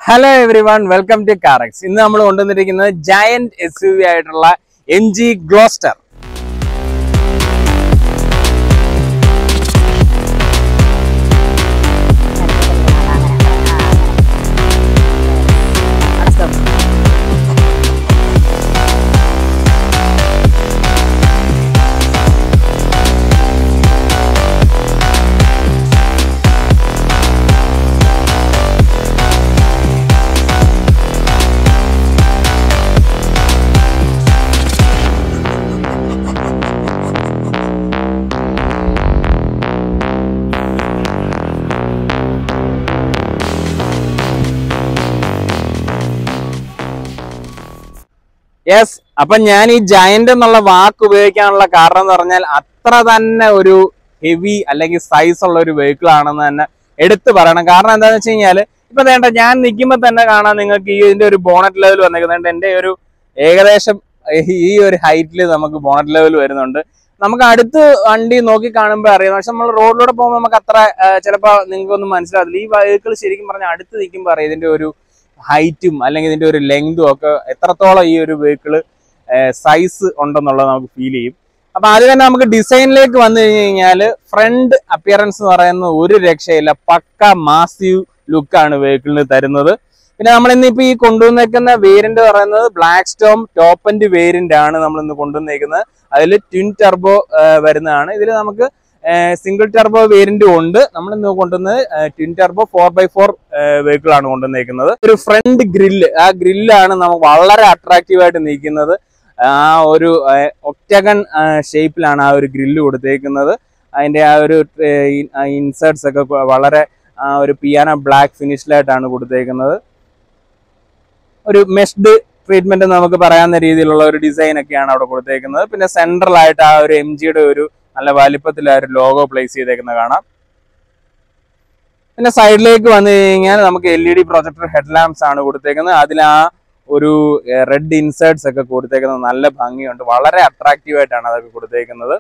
hello everyone welcome to Carax ഇന്ന് നമ്മൾ കൊണ്ടുവന്നിരിക്കുന്നത് ജയന്റ് എസ് യു വി ആയിട്ടുള്ള എം ജി ഗ്ലോസ്റ്റർ യെസ് അപ്പൊ ഞാൻ ഈ ജയന്റ് എന്നുള്ള വാക്ക് ഉപയോഗിക്കാനുള്ള കാരണം എന്ന് പറഞ്ഞാൽ അത്ര തന്നെ ഒരു ഹെവി അല്ലെങ്കിൽ സൈസ് ഉള്ള ഒരു വെഹിക്കിൾ ആണെന്ന് തന്നെ എടുത്തു പറയണം കാരണം എന്താണെന്ന് വെച്ച് കഴിഞ്ഞാൽ ഇപ്പൊ വേണ്ട ഞാൻ നിൽക്കുമ്പോൾ തന്നെ കാണാം നിങ്ങൾക്ക് ഈ ഇതിന്റെ ഒരു ബോണറ്റ് ലെവൽ വന്നിരിക്കുന്നുണ്ട് എന്റെ ഒരു ഏകദേശം ഈ ഒരു ഹൈറ്റിൽ നമുക്ക് ബോണറ്റ് ലെവൽ വരുന്നുണ്ട് നമുക്ക് അടുത്ത് വണ്ടി നോക്കി കാണുമ്പോൾ അറിയാം പക്ഷെ നമ്മൾ റോഡിലൂടെ പോകുമ്പോൾ നമുക്ക് അത്ര ചിലപ്പോൾ നിങ്ങൾക്കൊന്നും മനസ്സിലാവില്ല ഈ വെഹിക്കിൾ ശരിക്കും പറഞ്ഞാൽ അടുത്ത് നിൽക്കുമ്പോൾ അറിയാം ഇതിന്റെ ഒരു ഹൈറ്റും അല്ലെങ്കിൽ ഇതിന്റെ ഒരു ലെങ്തും ഒക്കെ എത്രത്തോളം ഈ ഒരു വെഹിക്കിള് സൈസ് ഉണ്ടെന്നുള്ളത് നമുക്ക് ഫീൽ ചെയ്യും അപ്പൊ ആദ്യം തന്നെ നമുക്ക് ഡിസൈനിലേക്ക് വന്നു കഴിഞ്ഞു കഴിഞ്ഞാല് ഫ്രണ്ട് അപ്പിയറൻസ് എന്ന് പറയുന്ന ഒരു രക്ഷയില്ല പക്ക മാസീവ് ലുക്കാണ് വെഹിക്കിളിന് തരുന്നത് പിന്നെ നമ്മൾ ഇന്നിപ്പോ ഈ കൊണ്ടുവന്നേക്കുന്ന വേരിയന്റ് പറയുന്നത് black storm top end variant ആണ് നമ്മൾ ഇന്ന് കൊണ്ടുവന്നേക്കുന്നത് അതിൽ ട്വിൻ ടർബോ വരുന്നതാണ് ഇതിൽ നമുക്ക് സിംഗിൾ ടർബോ വേരിയന്റും ഉണ്ട് നമ്മൾ ഇന്ന് കൊണ്ടുവന്നത് twin turbo four by four vehicle ആണ് കൊണ്ടുവന്നേക്കുന്നത് ഒരു ഫ്രണ്ട് ഗ്രില്ല് ആ ഗ്രില്ലാണ് നമുക്ക് വളരെ അട്രാക്റ്റീവ് ആയിട്ട് നിൽക്കുന്നത് ആ ഒരു ഒക്ടഗൺ ഷേപ്പിലാണ് ആ ഒരു ഗ്രില്ല് കൊടുത്തേക്കുന്നത് അതിന്റെ ആ ഒരു ഇൻസേർട്സ് ഒക്കെ വളരെ ആ ഒരു പിയാനോ ബ്ലാക്ക് ഫിനിഷിലായിട്ടാണ് കൊടുത്തേക്കുന്നത് ഒരു മെഷ്ഡ് ട്രീറ്റ്മെന്റ് നമുക്ക് പറയാവുന്ന രീതിയിലുള്ള ഒരു ഡിസൈൻ ഒക്കെയാണ് അവിടെ കൊടുത്തേക്കുന്നത് പിന്നെ സെൻട്രൽ ആയിട്ട് ആ ഒരു എം ജിയുടെ ഒരു നല്ല വലിപ്പത്തിൽ ആ ഒരു ലോഗോ പ്ലേസ് ചെയ്തേക്കുന്നത് കാണാം പിന്നെ സൈഡിലേക്ക് വന്നു കഴിഞ്ഞാൽ നമുക്ക് L E D projector head lamps ആണ് കൊടുത്തേക്കുന്നത് അതിൽ ആ ഒരു റെഡ് ഇൻസേർട്സ് ഒക്കെ കൊടുത്തേക്കുന്നത് നല്ല ഭംഗിയുണ്ട് വളരെ അട്രാക്റ്റീവ് ആയിട്ടാണ് അതൊക്കെ കൊടുത്തേക്കുന്നത്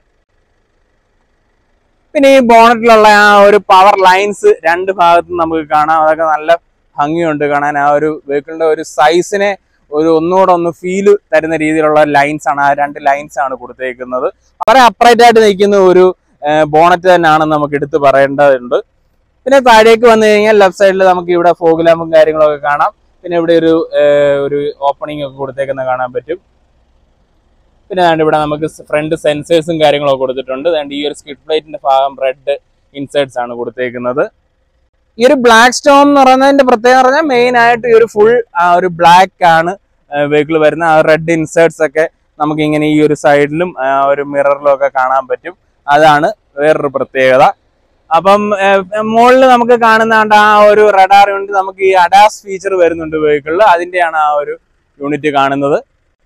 പിന്നെ ഈ ബോണറ്റിലുള്ള ആ ഒരു പവർ ലൈൻസ് രണ്ട് ഭാഗത്തും നമുക്ക് കാണാം അതൊക്കെ നല്ല ഭംഗിയുണ്ട് കാണാൻ ആ ഒരു വെഹിക്കിളിന്റെ ഒരു സൈസിനെ ഒരു ഒന്നുകൂടെ ഒന്ന് ഫീൽ തരുന്ന രീതിയിലുള്ള ലൈൻസ് ആണ് ആ രണ്ട് ലൈൻസ് ആണ് കൊടുത്തേക്കുന്നത് വളരെ അപ്രൈറ്റ് ആയിട്ട് നിൽക്കുന്ന ഒരു ബോണറ്റ് തന്നെയാണെന്ന് നമുക്ക് എടുത്ത് പറയേണ്ടതുണ്ട് പിന്നെ താഴേക്ക് വന്നു കഴിഞ്ഞാൽ ലെഫ്റ്റ് സൈഡിൽ നമുക്ക് ഇവിടെ ഫോഗ് ലാമ്പും കാര്യങ്ങളൊക്കെ കാണാം പിന്നെ ഇവിടെ ഒരു ഒരു ഓപ്പണിംഗ് ഒക്കെ കൊടുത്തേക്കുന്ന കാണാൻ പറ്റും പിന്നെ അതുകൊണ്ട് ഇവിടെ നമുക്ക് ഫ്രണ്ട് സെൻസേഴ്സും കാര്യങ്ങളൊക്കെ കൊടുത്തിട്ടുണ്ട് അതുകൊണ്ട് ഈ ഒരു സ്കിഡ് പ്ലേറ്റിന്റെ ഭാഗം റെഡ് ഇൻസേർട്സ് ആണ് കൊടുത്തേക്കുന്നത് ഈ ഒരു ബ്ലാക്ക് സ്റ്റോൺ എന്ന് പറയുന്നതിന്റെ പ്രത്യേകത പറഞ്ഞാൽ മെയിൻ ആയിട്ട് ഈ ഒരു ഫുൾ ആ ഒരു ബ്ലാക്ക് ആണ് വെഹിക്കിൾ വരുന്ന ആ റെഡ് ഇൻസേർട്സ് ഒക്കെ നമുക്ക് ഇങ്ങനെ ഈ ഒരു സൈഡിലും ഒരു മിററിലും ഒക്കെ കാണാൻ പറ്റും അതാണ് വേറൊരു പ്രത്യേകത അപ്പം മുകളിൽ നമുക്ക് കാണുന്ന ആ ഒരു റഡാർ യൂണിറ്റ് നമുക്ക് ഈ അഡാസ് ഫീച്ചർ വരുന്നുണ്ട് വെഹിക്കിളിൽ അതിന്റെയാണ് ആ ഒരു യൂണിറ്റ് കാണുന്നത്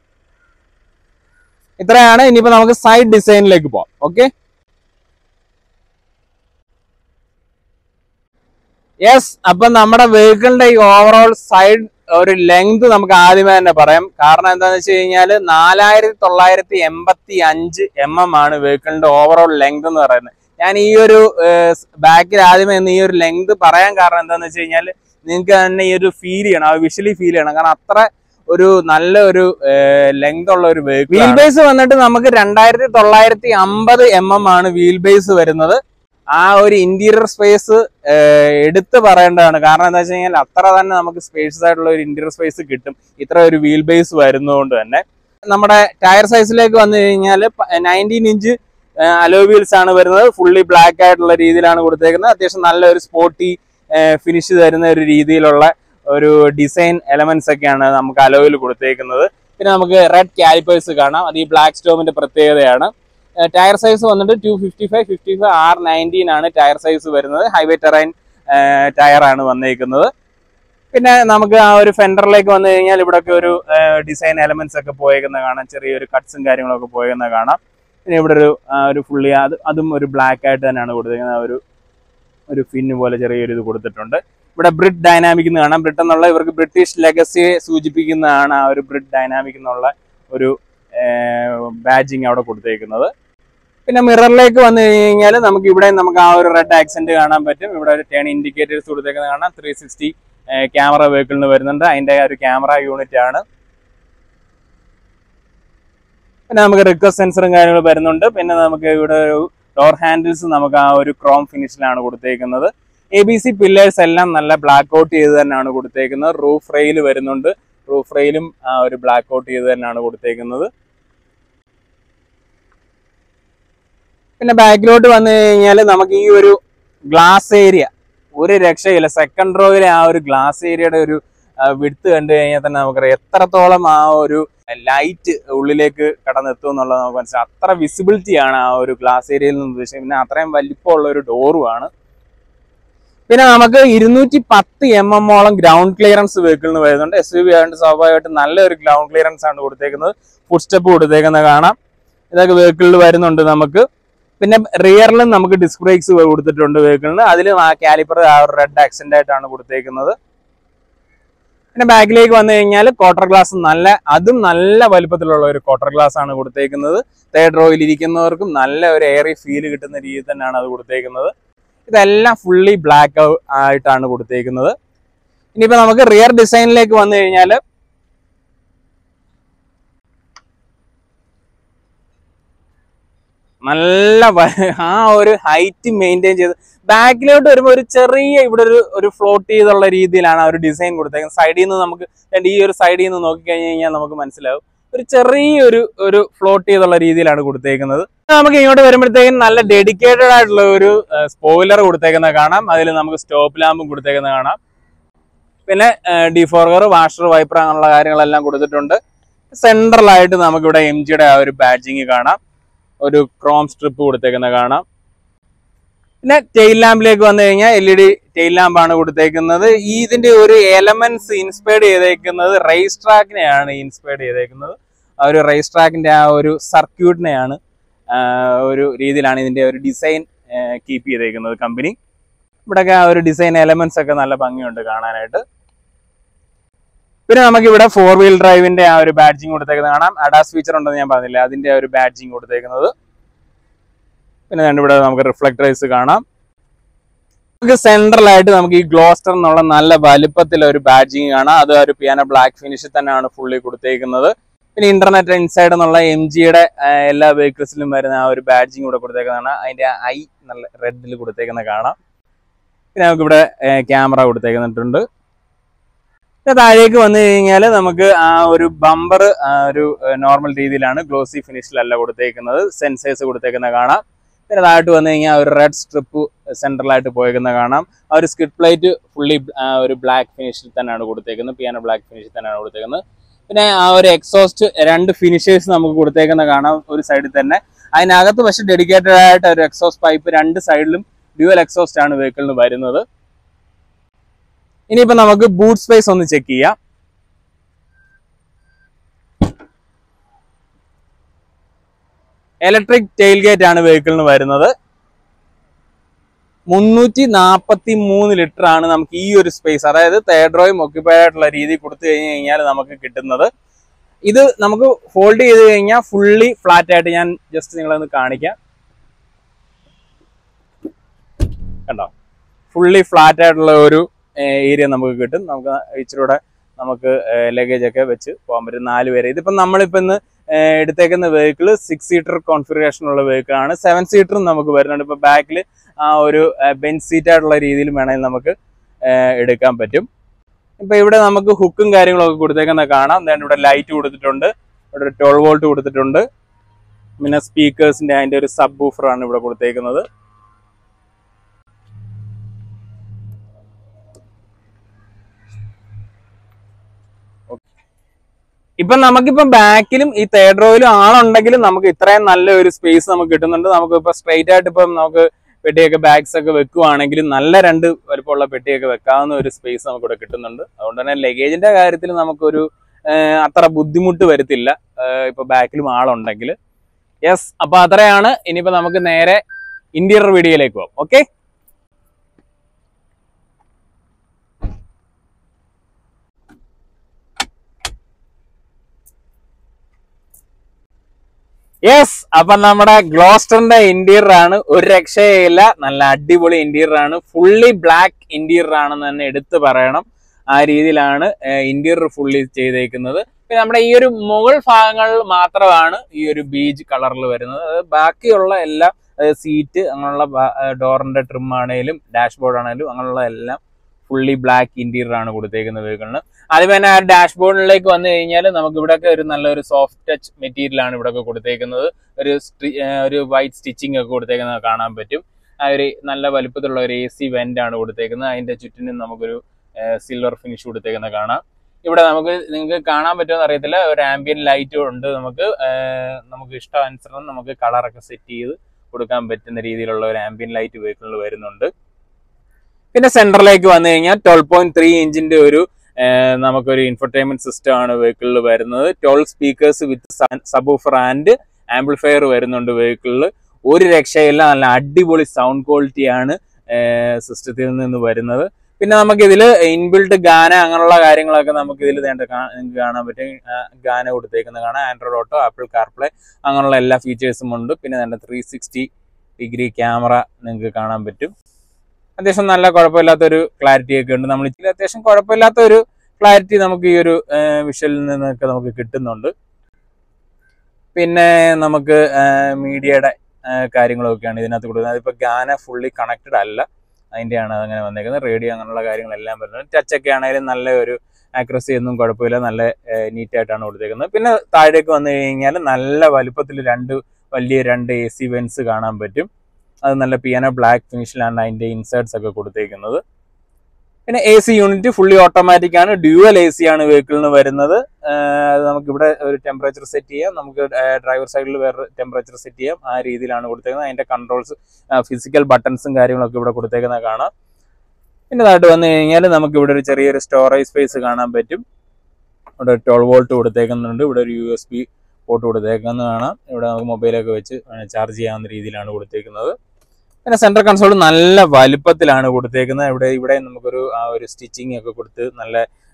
ഇത്രയാണ് ഇനിയിപ്പോ നമുക്ക് സൈഡ് ഡിസൈനിലേക്ക് പോവാം ഓക്കെ യെസ് അപ്പൊ നമ്മുടെ വെഹിക്കിളിന്റെ ഈ ഓവറോൾ സൈഡ് ഒരു ലെങ്ത് നമുക്ക് ആദ്യമേ തന്നെ പറയാം കാരണം എന്താണെന്ന് വെച്ച് കഴിഞ്ഞാൽ നാലായിരത്തി തൊള്ളായിരത്തി എൺപത്തി അഞ്ച് എം എം ആണ് വെഹിക്കിളിന്റെ ഓവറോൾ ലെങ്ത് എന്ന് പറയുന്നത് ഞാൻ ഈ ഒരു ബാക്കിൽ ആദ്യമേ ഈ ഒരു ലെങ്ത് പറയാൻ കാരണം എന്താണെന്ന് വെച്ച് കഴിഞ്ഞാൽ നിങ്ങൾക്ക് തന്നെ ഈ ഒരു ഫീൽ ചെയ്യണം ആ വിഷ്വലി ഫീൽ ചെയ്യണം കാരണം അത്ര ഒരു നല്ല ഒരു ലെങ്ത് ഉള്ള ഒരു വെഹിക്കിൾ വീൽ ബേസ് വന്നിട്ട് നമുക്ക് രണ്ടായിരത്തി തൊള്ളായിരത്തി അമ്പത് എം എം ആണ് വീൽ ബേസ് വരുന്നത് ആ ഒരു ഇന്റീരിയർ സ്പേസ് എടുത്തു പറയേണ്ടതാണ് കാരണം എന്താ വെച്ച് കഴിഞ്ഞാൽ അത്ര തന്നെ നമുക്ക് സ്പേഷ്യസ് ആയിട്ടുള്ള ഒരു ഇന്റീരിയർ സ്പേസ് കിട്ടും ഇത്ര ഒരു വീൽ ബേസ് വരുന്നതുകൊണ്ട് തന്നെ നമ്മുടെ ടയർ സൈസിലേക്ക് വന്നു കഴിഞ്ഞാൽ നയൻറ്റീൻ ഇഞ്ച് അലോ വീൽസ് ആണ് വരുന്നത് ഫുള്ളി ബ്ലാക്ക് ആയിട്ടുള്ള രീതിയിലാണ് കൊടുത്തേക്കുന്നത് അത്യാവശ്യം നല്ലൊരു സ്പോർട്ടി ഫിനിഷ് തരുന്ന ഒരു രീതിയിലുള്ള ഒരു ഡിസൈൻ എലമെന്റ്സ് ഒക്കെയാണ് നമുക്ക് അലോയിൽ കൊടുത്തേക്കുന്നത് പിന്നെ നമുക്ക് റെഡ് കാലിപ്പേഴ്സ് കാണാം അത് ഈ ബ്ലാക്ക് സ്റ്റോമിന്റെ പ്രത്യേകതയാണ് ടയർ സൈസ് വന്നിട്ട് two fifty five fifty five R nineteen ആണ് ടയർ സൈസ് വരുന്നത് ഹൈവേ ടെറൈൻ ടയർ ആണ് വന്നേക്കുന്നത് പിന്നെ നമുക്ക് ആ ഒരു ഫെൻഡറിലേക്ക് വന്നു കഴിഞ്ഞാൽ ഇവിടെയൊക്കെ ഒരു ഡിസൈൻ എലമെന്റ്സ് ഒക്കെ പോയേക്കുന്ന കാണാം ചെറിയൊരു കട്ട്സും കാര്യങ്ങളൊക്കെ പോയേക്കുന്ന കാണാം പിന്നെ ഇവിടെ ഒരു ഒരു ഫുള്ളി അത് അതും ഒരു ബ്ലാക്ക് ആയിട്ട് തന്നെയാണ് കൊടുത്തേക്കുന്നത് ഒരു ഒരു ഫിന്ന് പോലെ ചെറിയൊരു ഇത് കൊടുത്തിട്ടുണ്ട് ഇവിടെ ബ്രിഡ് ഡൈനാമിക് എന്ന് കാണാം ബ്രിഡ് എന്നുള്ള ഇവർക്ക് ബ്രിട്ടീഷ് ലെഗസിയെ സൂചിപ്പിക്കുന്നതാണ് ആ ഒരു ബ്രിഡ് ഡൈനാമിക് എന്നുള്ള ഒരു ബാജിങ് അവിടെ കൊടുത്തേക്കുന്നത് പിന്നെ മിററിലേക്ക് വന്നു കഴിഞ്ഞാൽ നമുക്ക് ഇവിടെ നമുക്ക് ആ ഒരു റെഡ് ആക്സെന്റ് കാണാൻ പറ്റും ഇവിടെ ഒരു ടേൺ ഇൻഡിക്കേറ്റേഴ്സ് കൊടുത്തേക്കുന്നത് കാണാം ത്രീ സിക്സ്റ്റി ക്യാമറ വെഹിക്കിളിന് വരുന്നുണ്ട് അതിന്റെ ഒരു ക്യാമറ യൂണിറ്റ് ആണ് പിന്നെ നമുക്ക് റിക്വസ്റ്റ് സെൻസറും കാര്യങ്ങളും വരുന്നുണ്ട് പിന്നെ നമുക്ക് ഇവിടെ ഒരു ഡോർ ഹാൻഡിൽസ് നമുക്ക് ആ ഒരു ക്രോം ഫിനിഷിലാണ് കൊടുത്തേക്കുന്നത് എ ബി സി പില്ലേഴ്സ് എല്ലാം നല്ല ബ്ലാക്ക് ഔട്ട് ചെയ്ത് തന്നെയാണ് കൊടുത്തേക്കുന്നത് റൂഫ് റെയിൽ വരുന്നുണ്ട് റൂഫ് റെയിലും ആ ഒരു ബ്ലാക്ക് ഔട്ട് ചെയ്ത് തന്നെയാണ് കൊടുത്തേക്കുന്നത് പിന്നെ ബാക്കിലോട്ട് വന്നു കഴിഞ്ഞാൽ നമുക്ക് ഈ ഒരു ഗ്ലാസ് ഏരിയ ഒരു രക്ഷയില്ല സെക്കൻഡ് റോയിലെ ആ ഒരു ഗ്ലാസ് ഏരിയയുടെ ഒരു വിടുത്ത് കണ്ടു കഴിഞ്ഞാൽ തന്നെ നമുക്കറിയാം എത്രത്തോളം ആ ഒരു ലൈറ്റ് ഉള്ളിലേക്ക് കടന്നെത്തും എന്നുള്ളത് നമുക്ക് മനസ്സിലാവും അത്ര വിസിബിലിറ്റി ആണ് ആ ഒരു ഗ്ലാസ് ഏരിയയിൽ നിന്ന് ഉദ്ദേശിക്കുന്നത് പിന്നെ അത്രയും വലിപ്പമുള്ള ഒരു ഡോറുമാണ് പിന്നെ നമുക്ക് ഇരുന്നൂറ്റി പത്ത് എം എം ഓളം ഗ്രൗണ്ട് ക്ലിയറൻസ് വെഹിക്കിളിന് വരുന്നുണ്ട് എസ് യു വി ആയതുകൊണ്ട് സ്വാഭാവികമായിട്ടും നല്ലൊരു ഗ്രൗണ്ട് ക്ലിയറൻസ് ആണ് കൊടുത്തേക്കുന്നത് ഫുഡ് സ്റ്റെപ്പ് കൊടുത്തേക്കുന്നത് കാണാം ഇതൊക്കെ വെഹിക്കിളിൽ വരുന്നുണ്ട് നമുക്ക് പിന്നെ റിയറിലും നമുക്ക് ഡിസ്ക് ബ്രേക്സ് കൊടുത്തിട്ടുണ്ട് വെഹിക്കിളിന് അതിലും ആ കാലിപ്പർ ആ ഒരു റെഡ് ആക്സെന്റ് ആയിട്ടാണ് കൊടുത്തേക്കുന്നത് പിന്നെ ബാക്കിലേക്ക് വന്നു കഴിഞ്ഞാൽ ക്വാർട്ടർ ഗ്ലാസ് നല്ല അതും നല്ല വലുപ്പത്തിലുള്ള ഒരു ക്വാർട്ടർ ഗ്ലാസ് ആണ് കൊടുത്തേക്കുന്നത് തേർഡ് റോയിൽ ഇരിക്കുന്നവർക്കും നല്ല ഒരു എയറി ഫീൽ കിട്ടുന്ന രീതിയിൽ തന്നെയാണ് അത് കൊടുത്തേക്കുന്നത് ഇതെല്ലാം ഫുള്ളി ബ്ലാക്ക് ആയിട്ടാണ് കൊടുത്തേക്കുന്നത് ഇനിയിപ്പോ നമുക്ക് റിയർ ഡിസൈനിലേക്ക് വന്നു കഴിഞ്ഞാൽ നല്ല വ- ആ ഒരു ഹൈറ്റ് മെയിൻറ്റെയിൻ ചെയ്ത് ബാക്കിലോട്ട് വരുമ്പോൾ ഒരു ചെറിയ ഇവിടെ ഒരു ഒരു ഫ്ലോട്ട് ചെയ്തുള്ള രീതിയിലാണ് ആ ഒരു ഡിസൈൻ കൊടുത്തേക്കുന്നത് സൈഡിൽ നിന്ന് നമുക്ക് ദാണ്ട് ഈ ഒരു സൈഡിൽ നിന്ന് നോക്കിക്കഴിഞ്ഞ് കഴിഞ്ഞാൽ നമുക്ക് മനസ്സിലാവും ഒരു ചെറിയൊരു ഒരു ഫ്ലോട്ട് ചെയ്തുള്ള രീതിയിലാണ് കൊടുത്തേക്കുന്നത് നമുക്ക് ഇങ്ങോട്ട് വരുമ്പോഴത്തേക്കും നല്ല ഡെഡിക്കേറ്റഡ് ആയിട്ടുള്ള ഒരു സ്പോയിലർ കൊടുത്തേക്കുന്നത് കാണാം അതിൽ നമുക്ക് സ്റ്റോപ്പ് ലാമ്പും കൊടുത്തേക്കുന്നത് കാണാം പിന്നെ ഡിഫോർഗർ വാഷർ വൈപ്പർ അങ്ങനെയുള്ള കാര്യങ്ങളെല്ലാം കൊടുത്തിട്ടുണ്ട് സെൻട്രലായിട്ട് നമുക്കിവിടെ എം ജിയുടെ ആ ഒരു ബാഡ്ജിങ് കാണാം ഒരു ക്രോം സ്ട്രിപ്പ് കൊടുത്തേക്കുന്നത് കാണാം പിന്നെ ടെയിൽ ലാമ്പിലേക്ക് വന്നു കഴിഞ്ഞാൽ എൽ ഇ ഡി ടെയിൽ ലാമ്പാണ് കൊടുത്തേക്കുന്നത് ഈ ഇതിന്റെ ഒരു എലമെന്റ്സ് ഇൻസ്പയർഡ് ചെയ്തേക്കുന്നത് റേസ് ട്രാക്കിനെയാണ് ഇൻസ്പയർഡ് ചെയ്തേക്കുന്നത് ആ ഒരു റേസ് ട്രാക്കിന്റെ ആ ഒരു സർക്യൂട്ടിനെയാണ് ഒരു രീതിയിലാണ് ഇതിന്റെ ഒരു ഡിസൈൻ കീപ്പ് ചെയ്തേക്കുന്നത് കമ്പനി ഇവിടെയൊക്കെ ആ ഒരു ഡിസൈൻ എലമെന്റ്സ് ഒക്കെ നല്ല ഭംഗിയുണ്ട് കാണാനായിട്ട് പിന്നെ നമുക്ക് ഇവിടെ ഫോർ വീൽ ഡ്രൈവിന്റെ ആ ഒരു ബാഡ്ജിങ് കൊടുത്തേക്കുന്നത് കാണാം അഡാസ് ഫീച്ചർ ഉണ്ടെന്ന് ഞാൻ പറഞ്ഞില്ല അതിന്റെ ആ ഒരു ബാഡ്ജിങ് കൊടുത്തേക്കുന്നത് പിന്നെ ദാണ്ട് ഇവിടെ നമുക്ക് റിഫ്ലക്ടറൈസ് കാണാം നമുക്ക് സെൻട്രലായിട്ട് നമുക്ക് ഈ ഗ്ലോസ്റ്റർ എന്നുള്ള നല്ല വലുപ്പത്തിൽ ഒരു ബാഡ്ജിങ് കാണാം അത് ഒരു പിയാനോ ബ്ലാക്ക് ഫിനിഷിൽ തന്നെയാണ് ഫുള്ളി കൊടുത്തേക്കുന്നത് പിന്നെ ഇന്റർനെറ്റ് ഇൻസൈഡ് എന്നുള്ള എം ജിയുടെ എല്ലാ വെഹിക്കിൾസിലും വരുന്ന ആ ഒരു ബാഡ്ജിങ് കൂടെ കൊടുത്തേക്കുന്നതാണ് അതിന്റെ ഐ നല്ല റെഡിൽ കൊടുത്തേക്കുന്ന കാണാം പിന്നെ നമുക്ക് ഇവിടെ ക്യാമറ കൊടുത്തേക്കുന്നിട്ടുണ്ട് പിന്നെ താഴേക്ക് വന്നു കഴിഞ്ഞാൽ നമുക്ക് ആ ഒരു ബമ്പർ ഒരു നോർമൽ രീതിയിലാണ് ഗ്ലോസി ഫിനിഷിലല്ല കൊടുത്തേക്കുന്നത് സെൻസേഴ്സ് കൊടുത്തേക്കുന്ന കാണാം പിന്നെ താഴോട്ട് വന്നു കഴിഞ്ഞാൽ ഒരു റെഡ് സ്ട്രിപ്പ് സെൻട്രലായിട്ട് പോയേക്കുന്ന കാണാം ആ ഒരു സ്കിഡ് പ്ലേറ്റ് ഫുള്ളി ഒരു ബ്ലാക്ക് ഫിനിഷിൽ തന്നെയാണ് കൊടുത്തേക്കുന്നത് പിയാനോ ബ്ലാക്ക് ഫിനിഷിൽ തന്നെയാണ് കൊടുത്തേക്കുന്നത് പിന്നെ ആ ഒരു എക്സോസ്റ്റ് രണ്ട് ഫിനിഷേഴ്സ് നമുക്ക് കൊടുത്തേക്കുന്ന കാണാം ഒരു സൈഡിൽ തന്നെ അതിനകത്ത് പക്ഷെ ഡെഡിക്കേറ്റഡ് ആയിട്ട് ഒരു എക്സോസ്റ്റ് പൈപ്പ് രണ്ട് സൈഡിലും ഡ്യുവൽ എക്സോസ്റ്റ് ആണ് വെഹിക്കിളിന് വരുന്നത് ഇനിയിപ്പോ നമുക്ക് ബൂട്ട് സ്പേസ് ഒന്ന് ചെക്ക് ചെയ്യാം ഇലക്ട്രിക് ടെയിൽ ഗേറ്റ് ആണ് വെഹിക്കിളിന് വരുന്നത് മുന്നൂറ്റി നാൽപ്പത്തി മൂന്ന് ലിറ്റർ ആണ് നമുക്ക് ഈ ഒരു സ്പേസ് അതായത് തേർഡ് റോയും ഒക്യുപ്പൈഡ് ആയിട്ടുള്ള രീതി കൊടുത്തു കഴിഞ്ഞ് കഴിഞ്ഞാൽ നമുക്ക് കിട്ടുന്നത് ഇത് നമുക്ക് ഫോൾഡ് ചെയ്ത് കഴിഞ്ഞാൽ ഫുള്ളി ഫ്ലാറ്റ് ആയിട്ട് ഞാൻ ജസ്റ്റ് നിങ്ങളൊന്ന് കാണിക്കാം കണ്ടോ ഫുള്ളി ഫ്ലാറ്റ് ആയിട്ടുള്ള ഒരു ഏരിയ നമുക്ക് കിട്ടും നമുക്ക് ഇച്ചിരി കൂടെ നമുക്ക് ലഗേജ് ഒക്കെ വെച്ച് പോകാൻ പറ്റും നാല് പേര് ഇതിപ്പം നമ്മളിപ്പോൾ ഇന്ന് ഏഹ് എടുത്തേക്കുന്ന വെഹിക്കിൾ സിക്സ് സീറ്റർ കോൺഫിഗറേഷനുള്ള വെഹിക്കിൾ ആണ് സെവൻ സീറ്ററും നമുക്ക് വരുന്നുണ്ട് ഇപ്പോൾ ബാക്കിൽ ആ ഒരു ബെഞ്ച് സീറ്റ് ആയിട്ടുള്ള രീതിയിൽ വേണമെങ്കിൽ നമുക്ക് ഏഹ് എടുക്കാൻ പറ്റും ഇപ്പൊ ഇവിടെ നമുക്ക് ഹുക്കും കാര്യങ്ങളൊക്കെ കൊടുത്തേക്കുന്ന കാണാം then ഇവിടെ ലൈറ്റ് കൊടുത്തിട്ടുണ്ട് ഇവിടെ ഒരു ട്വൽവ് വോൾട്ട് കൊടുത്തിട്ടുണ്ട് പിന്നെ സ്പീക്കേഴ്സിന്റെ അതിന്റെ ഒരു സബ് ആണ് ഇവിടെ കൊടുത്തേക്കുന്നത് ഇപ്പൊ നമുക്കിപ്പം ബാക്കിലും ഈ തേർഡ് റോയിലും ആളുണ്ടെങ്കിലും നമുക്ക് ഇത്രയും നല്ല ഒരു സ്പേസ് നമുക്ക് കിട്ടുന്നുണ്ട് നമുക്ക് ഇപ്പൊ സ്ട്രെയിറ്റ് ആയിട്ട് ഇപ്പം നമുക്ക് പെട്ടിയൊക്കെ ബാഗ്സ് ഒക്കെ വെക്കുവാണെങ്കിലും നല്ല രണ്ട് വലുപ്പമുള്ള പെട്ടിയൊക്കെ വെക്കാവുന്ന ഒരു സ്പേസ് നമുക്ക് ഇവിടെ കിട്ടുന്നുണ്ട് അതുകൊണ്ട് തന്നെ ലഗേജിന്റെ കാര്യത്തിൽ നമുക്കൊരു ഏഹ്, അത്ര ബുദ്ധിമുട്ട് വരത്തില്ല ഏഹ്, ഇപ്പൊ ബാക്കിലും ആളുണ്ടെങ്കിൽ യെസ് അപ്പൊ അത്രയാണ് ഇനിയിപ്പോ നമുക്ക് നേരെ ഇന്റീരിയർ വീഡിയോയിലേക്ക് പോകാം ഓക്കെ യെസ് അപ്പൊ നമ്മുടെ ഗ്ലോസ്റ്ററിന്റെ ഇന്റീരിയർ ആണ് ഒരു രക്ഷയില്ല നല്ല അടിപൊളി ഇന്റീരിയർ ആണ് ഫുള്ളി ബ്ലാക്ക് ഇന്റീരിയർ ആണെന്ന് തന്നെ എടുത്തു പറയണം ആ രീതിയിലാണ് ഇന്റീരിയർ ഫുള്ളി ചെയ്തേക്കുന്നത് പിന്നെ നമ്മുടെ ഈ ഒരു മുകൾ ഭാഗങ്ങൾ മാത്രമാണ് ഈ ഒരു ബീച്ച് കളറിൽ വരുന്നത് അത് ബാക്കിയുള്ള എല്ലാ സീറ്റ് അങ്ങനെയുള്ള ഡോറിന്റെ ട്രിം ആണെങ്കിലും ഡാഷ്ബോർഡ് ആണെങ്കിലും അങ്ങനെയുള്ള എല്ലാം ഫുള്ളി ബ്ലാക്ക് ഇന്റീരിയർ ആണ് കൊടുത്തേക്കുന്നത് വെഹിക്കിളിന് ആദ്യം തന്നെ ആ ഡാഷ്ബോർഡിലേക്ക് വന്നു കഴിഞ്ഞാൽ നമുക്ക് ഇവിടെയൊക്കെ ഒരു നല്ലൊരു സോഫ്റ്റ് ടച്ച് മെറ്റീരിയൽ ആണ് ഇവിടെയൊക്കെ കൊടുത്തേക്കുന്നത് ഒരു സ്ട്രി- ഏർ ഒരു വൈറ്റ് സ്റ്റിച്ചിങ് ഒക്കെ കൊടുത്തേക്കുന്നത് കാണാൻ പറ്റും ആ ഒരു നല്ല വലുപ്പത്തിലുള്ള ഒരു എ സി വെന്റ് ആണ് കൊടുത്തേക്കുന്നത് അതിന്റെ ചുറ്റിനും നമുക്കൊരു സിൽവർ ഫിനിഷ് കൊടുത്തേക്കുന്നത് കാണാം ഇവിടെ നമുക്ക് നിങ്ങൾക്ക് കാണാൻ പറ്റുമെന്ന് അറിയത്തില്ല ഒരു ആംബിയൻ ലൈറ്റും ഉണ്ട് നമുക്ക് ഏർ നമുക്ക് ഇഷ്ടാനുസരണം നമുക്ക് കളറൊക്കെ സെറ്റ് ചെയ്ത് കൊടുക്കാൻ പറ്റുന്ന രീതിയിലുള്ള ഒരു ആംബിയൻ ലൈറ്റ് വെഹിക്കിളിൽ വരുന്നുണ്ട് പിന്നെ സെന്ററിലേക്ക് വന്നു കഴിഞ്ഞാൽ ട്വൽവ് പോയിന്റ് ത്രീ ഇഞ്ചിന്റെ ഒരു ഏർ നമുക്കൊരു ഇൻഫർടൈൻമെന്റ് സിസ്റ്റം ആണ് വെഹിക്കിളിൽ വരുന്നത് twelve speakers with subwoofer and amplifier വരുന്നുണ്ട് വെഹിക്കിളിൽ ഒരു രക്ഷയില്ല നല്ല അടിപൊളി സൗണ്ട് ക്വാളിറ്റിയാണ് സിസ്റ്റത്തിൽ നിന്ന് വരുന്നത് പിന്നെ നമുക്ക് ഇതിൽ ഇൻബിൽട്ട് ഗാന അങ്ങനെയുള്ള കാര്യങ്ങളൊക്കെ നമുക്ക് ഇതിൽ വേണ്ട നിങ്ങൾക്ക് കാണാൻ പറ്റും ആ, ഗാന കൊടുത്തേക്കുന്നത് കാണാം ആൻഡ്രോയിഡ് ഓട്ടോ ആപ്പിൾ കാർപ്ലേ അങ്ങനെയുള്ള എല്ലാ ഫീച്ചേഴ്സും ഉണ്ട് പിന്നെ നല്ല ത്രീ സിക്സ്റ്റി ഡിഗ്രി ക്യാമറ നിങ്ങൾക്ക് കാണാൻ പറ്റും അത്യാവശ്യം നല്ല കുഴപ്പമില്ലാത്ത ഒരു ക്ലാരിറ്റി ഒക്കെ ഉണ്ട് നമ്മൾ ഇതിൽ അത്യാവശ്യം കുഴപ്പമില്ലാത്ത ഒരു ക്ലാരിറ്റി നമുക്ക് ഈ ഒരു വിഷ്വലിൽ നിന്നൊക്കെ നമുക്ക് കിട്ടുന്നുണ്ട് പിന്നെ നമുക്ക് മീഡിയയുടെ കാര്യങ്ങളൊക്കെയാണ് ഇതിനകത്ത് കൊടുക്കുന്നത് അതിപ്പോൾ ഗാന ഫുള്ളി കണക്റ്റഡ് അല്ല അതിൻ്റെയാണ് അതങ്ങനെ വന്നേക്കുന്നത് റേഡിയോ അങ്ങനെയുള്ള കാര്യങ്ങളെല്ലാം വരുന്നത് ടച്ച് ഒക്കെ ആണെങ്കിലും നല്ല ഒരു ആക്യുറസി ഒന്നും കുഴപ്പമില്ല നല്ല നീറ്റായിട്ടാണ് കൊടുത്തേക്കുന്നത് പിന്നെ താഴേക്ക് വന്നു കഴിഞ്ഞാൽ നല്ല വലുപ്പത്തിൽ രണ്ട് വലിയ രണ്ട് എ സി വെൻസ് കാണാൻ പറ്റും അത് നല്ല പിയാനോ ബ്ലാക്ക് ഫിനിഷിലാണ് അതിൻ്റെ ഇൻസേർട്സ് ഒക്കെ കൊടുത്തേക്കുന്നത് പിന്നെ A C unit fully automatic ആണ് ഡ്യുവൽ എ സി ആണ് വെഹിക്കിളിന് വരുന്നത് ആഹ് അത് നമുക്ക് ഇവിടെ ഒരു ടെമ്പറേച്ചർ സെറ്റ് ചെയ്യാം നമുക്ക് ഡ്രൈവർ സൈഡിൽ വേറെ ടെമ്പറേച്ചർ സെറ്റ് ചെയ്യാം ആ രീതിയിലാണ് കൊടുത്തേക്കുന്നത് അതിന്റെ കൺട്രോൾസ് ഫിസിക്കൽ ബട്ടൺസും കാര്യങ്ങളൊക്കെ ഇവിടെ കൊടുത്തേക്കുന്നത് കാണാം പിന്നെ അതായിട്ട് വന്നു കഴിഞ്ഞാൽ നമുക്ക് ഇവിടെ ഒരു ചെറിയൊരു സ്റ്റോറേജ് സ്പേസ് കാണാൻ പറ്റും ഇവിടെ ട്വൽവ് വോൾട്ട് കൊടുത്തേക്കുന്നുണ്ട് ഇവിടെ ഒരു യു എസ് ബി പോർട്ട് കൊടുത്തേക്കുന്നത് കാണാം ഇവിടെ നമുക്ക് മൊബൈലൊക്കെ വെച്ച് ചാർജ് ചെയ്യാവുന്ന രീതിയിലാണ് കൊടുത്തേക്കുന്നത് പിന്നെ സെൻട്രൽ കൺസോൾ നല്ല വലുപ്പത്തിലാണ് കൊടുത്തേക്കുന്നത് ഇവിടെ ഇവിടെ നമുക്കൊരു ആ ഒരു സ്റ്റിച്ചിങ് ഒക്കെ കൊടുത്ത് നല്ല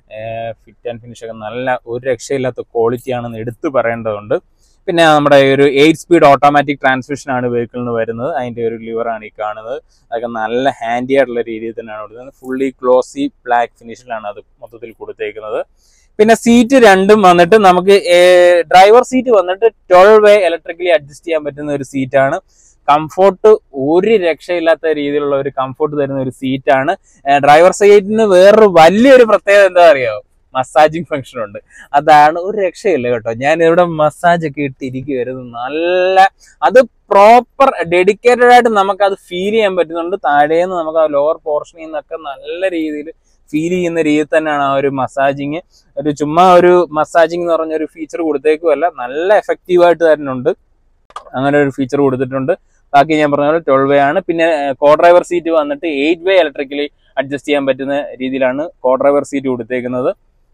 ഫിറ്റ് ആൻഡ് ഫിനിഷ് ഒക്കെ നല്ല ഒരു രക്ഷയില്ലാത്ത ക്വാളിറ്റി ആണെന്ന് എടുത്തു പറയേണ്ടതുണ്ട് പിന്നെ നമ്മുടെ ഈ ഒരു എയ്റ്റ് സ്പീഡ് ഓട്ടോമാറ്റിക് ട്രാൻസ്മിഷൻ ആണ് വെഹിക്കിളിന് വരുന്നത് അതിന്റെ ഒരു ലിവറാണ് ഈ കാണുന്നത് അതൊക്കെ നല്ല ഹാൻഡി ആയിട്ടുള്ള രീതിയിൽ തന്നെയാണ് കൊടുക്കുന്നത് ഫുള്ളി ഗ്ലോസി ബ്ലാക്ക് ഫിനിഷിലാണ് അത് മൊത്തത്തിൽ കൊടുത്തേക്കുന്നത് പിന്നെ സീറ്റ് രണ്ടും വന്നിട്ട് നമുക്ക് ഡ്രൈവർ സീറ്റ് വന്നിട്ട് ട്വൽവ് വേ ഇലക്ട്രിക്കലി അഡ്ജസ്റ്റ് ചെയ്യാൻ പറ്റുന്ന ഒരു സീറ്റാണ് കംഫോർട്ട് ഒരു രക്ഷയില്ലാത്ത രീതിയിലുള്ള ഒരു കംഫോർട്ട് തരുന്ന ഒരു സീറ്റാണ് ഡ്രൈവർ സീറ്റിന് വേറൊരു വലിയൊരു പ്രത്യേകത എന്താ അറിയാമോ മസാജിങ് ഫംഗ്ഷൻ ഉണ്ട് അതാണ് ഒരു രക്ഷയില്ല കേട്ടോ ഞാൻ ഇവിടെ മസാജ് ഒക്കെ ഇട്ടിരിക്കുവായിരുന്നു നല്ല അത് പ്രോപ്പർ ഡെഡിക്കേറ്റഡ് ആയിട്ട് നമുക്ക് അത് ഫീൽ ചെയ്യാൻ പറ്റുന്നുണ്ട് താഴേന്ന് നമുക്ക് ആ ലോവർ പോർഷനിൽ നിന്നൊക്കെ നല്ല രീതിയിൽ ഫീൽ ചെയ്യുന്ന രീതിയിൽ തന്നെയാണ് ആ ഒരു മസാജിങ് ഒരു ചുമ്മാ ഒരു മസാജിങ് എന്ന് പറഞ്ഞ ഒരു ഫീച്ചർ കൊടുത്തേക്കുമല്ല നല്ല എഫക്റ്റീവായിട്ട് തരുന്നുണ്ട് അങ്ങനെ ഒരു ഫീച്ചർ കൊടുത്തിട്ടുണ്ട് ബാക്കി ഞാൻ പറഞ്ഞ പോലെ ട്വൽവ് വേ ആണ് പിന്നെ കോ ഡ്രൈവർ സീറ്റ് വന്നിട്ട് എയ്റ്റ് വേ ഇലക്ട്രിക്കലി അഡ്ജസ്റ്റ് ചെയ്യാൻ പറ്റുന്ന രീതിയിലാണ് കോ ഡ്രൈവർ സീറ്റ് കൊടുത്തേക്കുന്നത്